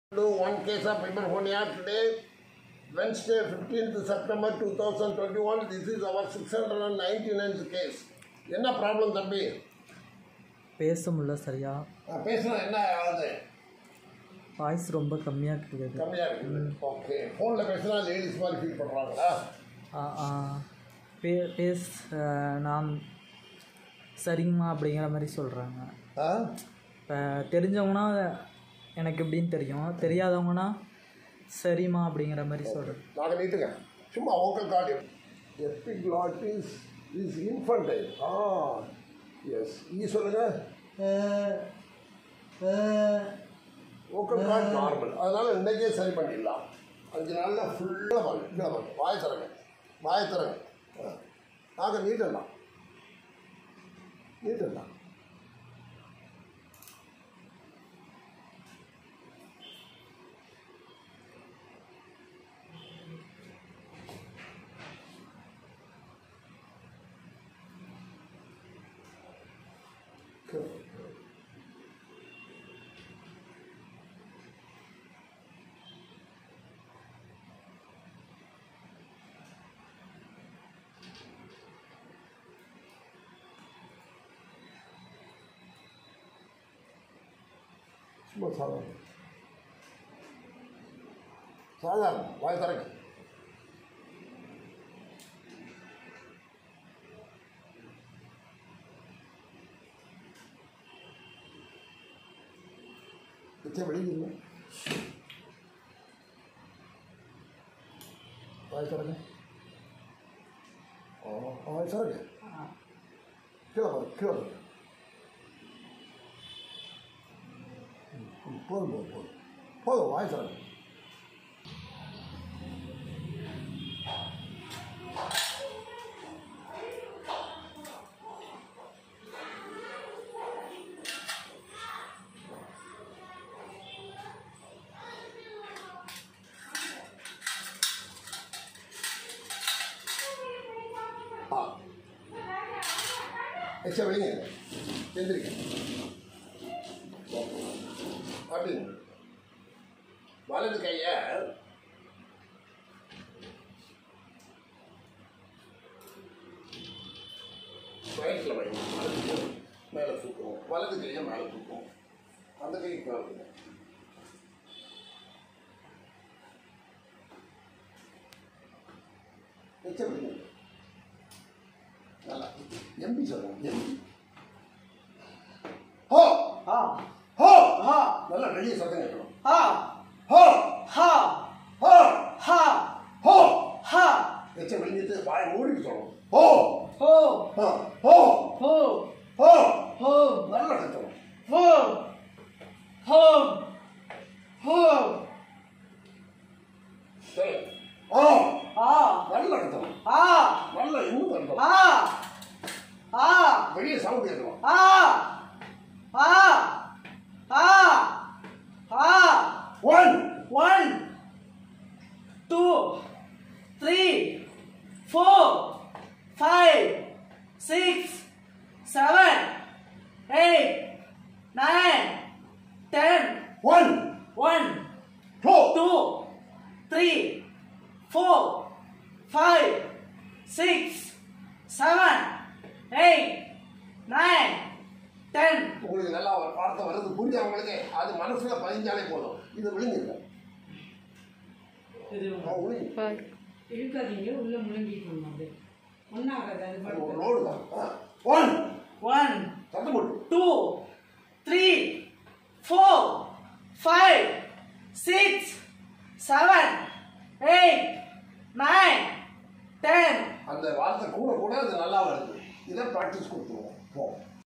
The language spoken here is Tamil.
do one case of hyperphonia today, Wednesday, 15th September 2021. This is our 699th case. என்ன ப்ராப்ளம் தம்பி பேச முடியல சரியா நான் பேசுனா என்ன ஆகுது வாய்ஸ் ரொம்ப கம்மியாக கேட்குது கம்மியாக இருக்குது ஓகே ஃபோனில் பேசுனா லேடிஸ் மாதிரி ஃபீல் பண்ணுறாங்களா ஆ, ஆ. பே பேஸ் ஆ, நான் சரிங்கம்மா அப்படிங்கிற மாதிரி சொல்கிறாங்க ஆ இப்போ தெரிஞ்சவங்கன்னா எனக்கு எப்படின்னு தெரியும் தெரியாதவங்கன்னா சரிம்மா அப்படிங்கிற மாதிரி சொல்கிறேன் நாங்கள் நீட்டுங்க சும்மா vocal cord epiglottis is infantile ஆ எஸ் ஈ சொல்லுங்க ஓக்கல் கார்டு நார்மல் அதனால் இன்றைக்கே சரி பண்ணிடலாம் அஞ்சு நாளில் ஃபுல்லாக வாங்க கீழே வாங்க வாய் தரங்க வாய் தரங்க ஆ. நாங்கள் நீட்டலாம் நீட்டலாம் சும்மா சாதாரண சாதாரண வாய் தரங்க பிச்சை வெளியில வாய் தரங்க ஆ வாய் தரங்க கீழே பாருங்க கீழே பாருங்க ம், போதும் போதும் போதும் போதும் வாய் தரங்க ஆ எச்சா வெளிங்க எந்திரிக்க அப்படின்னு வலது கையை வயிற்றில் வைங்க வலது கை மேலே தூக்குவோம் வலது கையை மேலே தூக்குவோம் அந்த கைக்கு மேலே எச்சா வெளிங்க நல்லா எம்பி சொல்லுங்க எம்பி ஹோ ஆ ஹோ ஹா நல்லா வெளியே சத்தம் கேட்கணும் ஹா ஹோ ஹா ஹோ ஹா ஹோ ஹா எச்ச வெளியிட்டு வாயை மூடிட்டு சொல்லணும் ஹோ ஹோ ஹோ ஹோ ஹோ ஹோ ஹோ நல்லா கத்தணும் ஹோ ஹோ ஹோ சரி ஆ ஆ நல்லா கத்தணும் ஆ நல்லா இன்னும் கத்தணும் ஆ ஆ வெளியே சவுண்ட் கேட்கணும் ஆ ஆ ஆ ஆ one One, two, three, four, five, six, seven, eight, nine, ten. One One, two two, three, four, five, six, seven, eight, nine, ten. உங்களுக்கு நல்லா ஒரு வார்த்தை வருது புரிஞ்சா உங்களுக்கு அது மனசுல பதிஞ்சாலே போதும் இது விழுங்குங்க ஆ, விழுங்கு. இழுக்காதீங்க உள்ள முழுங்கிக்கணும் அது ஒன்றாகாது அது அது பாட்டுக்கு. ஒரு லோடு தான் ஆ. ஒன் One, சத்தம் போட்டு two, three, four, five, six, seven, eight, nine, ten. அந்த வார்த்தை கூட கூட அது நல்லா வருது இதை ப்ராக்டிஸ் கொடுத்துருவோம் போ